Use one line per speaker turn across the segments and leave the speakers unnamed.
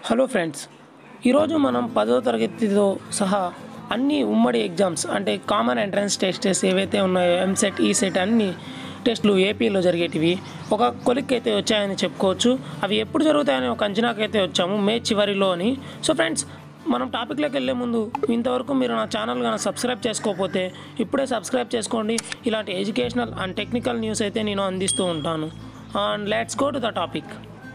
hello friends ఈరోజు మనం పదో తరగతితో సహా అన్ని ఉమ్మడి ఎగ్జామ్స్ అంటే కామన్ ఎంట్రన్స్ టెస్టెస్ ఏవైతే ఉన్నాయో ఎంసెట్ ఈ సెట్ అన్ని టెస్టులు ఏపీలో జరిగేటివి ఒక కొలిక్ అయితే వచ్చాయని చెప్పుకోవచ్చు అవి ఎప్పుడు జరుగుతాయని ఒక అంచనాకైతే వచ్చాము మే చివరిలో అని సో ఫ్రెండ్స్ మనం టాపిక్లోకి వెళ్ళే ముందు ఇంతవరకు మీరు నా ఛానల్ కానీ సబ్స్క్రైబ్ చేసుకోకపోతే ఇప్పుడే సబ్స్క్రైబ్ చేసుకోండి ఇలాంటి ఎడ్యుకేషనల్ అండ్ టెక్నికల్ న్యూస్ అయితే నేను అందిస్తూ ఉంటాను and let's go to the topic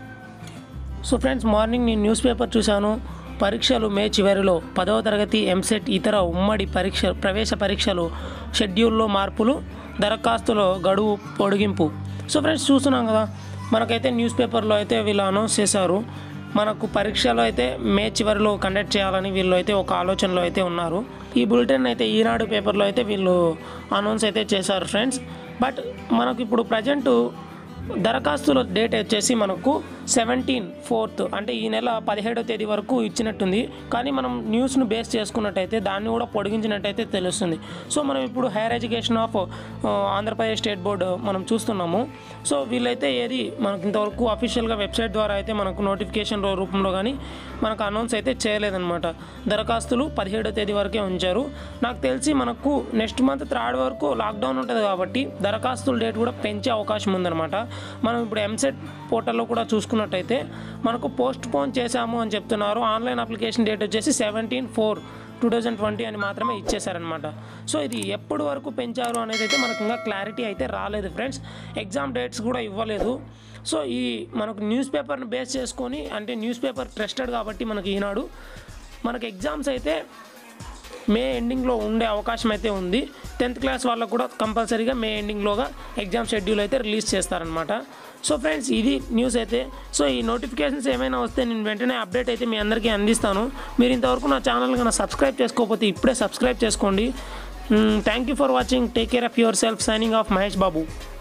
so friends morning నేను న్యూస్ పేపర్ చూశాను పరీక్షలు మే చివరిలో పదవ తరగతి ఎంసెట్ ఇతర ఉమ్మడి పరీక్ష ప్రవేశ పరీక్షలు షెడ్యూల్లో మార్పులు దరఖాస్తులో గడువు పొడిగింపు సో ఫ్రెండ్స్ చూస్తున్నాం కదా మనకైతే న్యూస్ పేపర్లో అయితే వీళ్ళు అనౌన్స్ చేశారు మనకు పరీక్షలు అయితే మే చివరిలో కండక్ట్ చేయాలని వీళ్ళు అయితే ఒక ఆలోచనలో అయితే ఉన్నారు ఈ బులెటిన్ అయితే ఈనాడు పేపర్లో అయితే వీళ్ళు అనౌన్స్ అయితే చేశారు ఫ్రెండ్స్ బట్ మనకు ఇప్పుడు ప్రజెంట్ దరఖాస్తుల డేట్ వచ్చేసి మనకు సెవెంటీన్ ఫోర్త్ అంటే ఈ నెల పదిహేడవ తేదీ వరకు ఇచ్చినట్టుంది కానీ మనం న్యూస్ను బేస్ చేసుకున్నట్టయితే దాన్ని కూడా పొడిగించినట్టయితే తెలుస్తుంది సో మనం ఇప్పుడు హైయర్ ఎడ్యుకేషన్ ఆఫ్ ఆ, ఆంధ్రప్రదేశ్ స్టేట్ బోర్డు మనం చూస్తున్నాము సో వీళ్ళైతే ఏది మనకు ఇంతవరకు అఫీషియల్గా వెబ్సైట్ ద్వారా అయితే మనకు నోటిఫికేషన్ రూపంలో కానీ మనకు అనౌన్స్ అయితే చేయలేదన్నమాట దరఖాస్తులు పదిహేడో తేదీ వరకే ఉంచారు నాకు తెలిసి మనకు నెక్స్ట్ మంత్ థర్డ్ వరకు లాక్డౌన్ ఉంటుంది కాబట్టి దరఖాస్తుల డేట్ కూడా పెంచే అవకాశం ఉందన్నమాట మనం ఇప్పుడు ఎంసెట్ పోర్టల్లో కూడా చూసుకున్నట్టయితే మనకు పోస్ట్ పోన్ చేశాము అని చెప్తున్నారు ఆన్లైన్ అప్లికేషన్ డేట్ వచ్చేసి seventeen four two thousand twenty అని మాత్రమే ఇచ్చేశారనమాట సో ఇది ఎప్పటి వరకు పెంచారు అనేది అయితే మనకు ఇంకా క్లారిటీ అయితే రాలేదు ఫ్రెండ్స్ ఎగ్జామ్ డేట్స్ కూడా ఇవ్వలేదు సో ఈ మనకు న్యూస్ పేపర్ని బేస్ చేసుకొని అంటే న్యూస్ పేపర్ ట్రస్టెడ్ కాబట్టి మనకి ఈనాడు మనకు ఎగ్జామ్స్ అయితే మే ఎండింగ్లో ఉండే అవకాశం అయితే ఉంది టెన్త్ క్లాస్ వాళ్ళకు కూడా కంపల్సరీగా మే ఎండింగ్లోగా ఎగ్జామ్ షెడ్యూల్ అయితే రిలీజ్ చేస్తారనమాట సో ఫ్రెండ్స్ ఇది న్యూస్ అయితే సో ఈ నోటిఫికేషన్స్ ఏమైనా వస్తే నేను వెంటనే అప్డేట్ అయితే మీ అందరికీ అందిస్తాను మీరు ఇంతవరకు నా ఛానల్ కన్నా సబ్స్క్రైబ్ చేసుకోకపోతే ఇప్పుడే సబ్స్క్రైబ్ చేసుకోండి thank you for watching take care of yourself signing off Mahesh Babu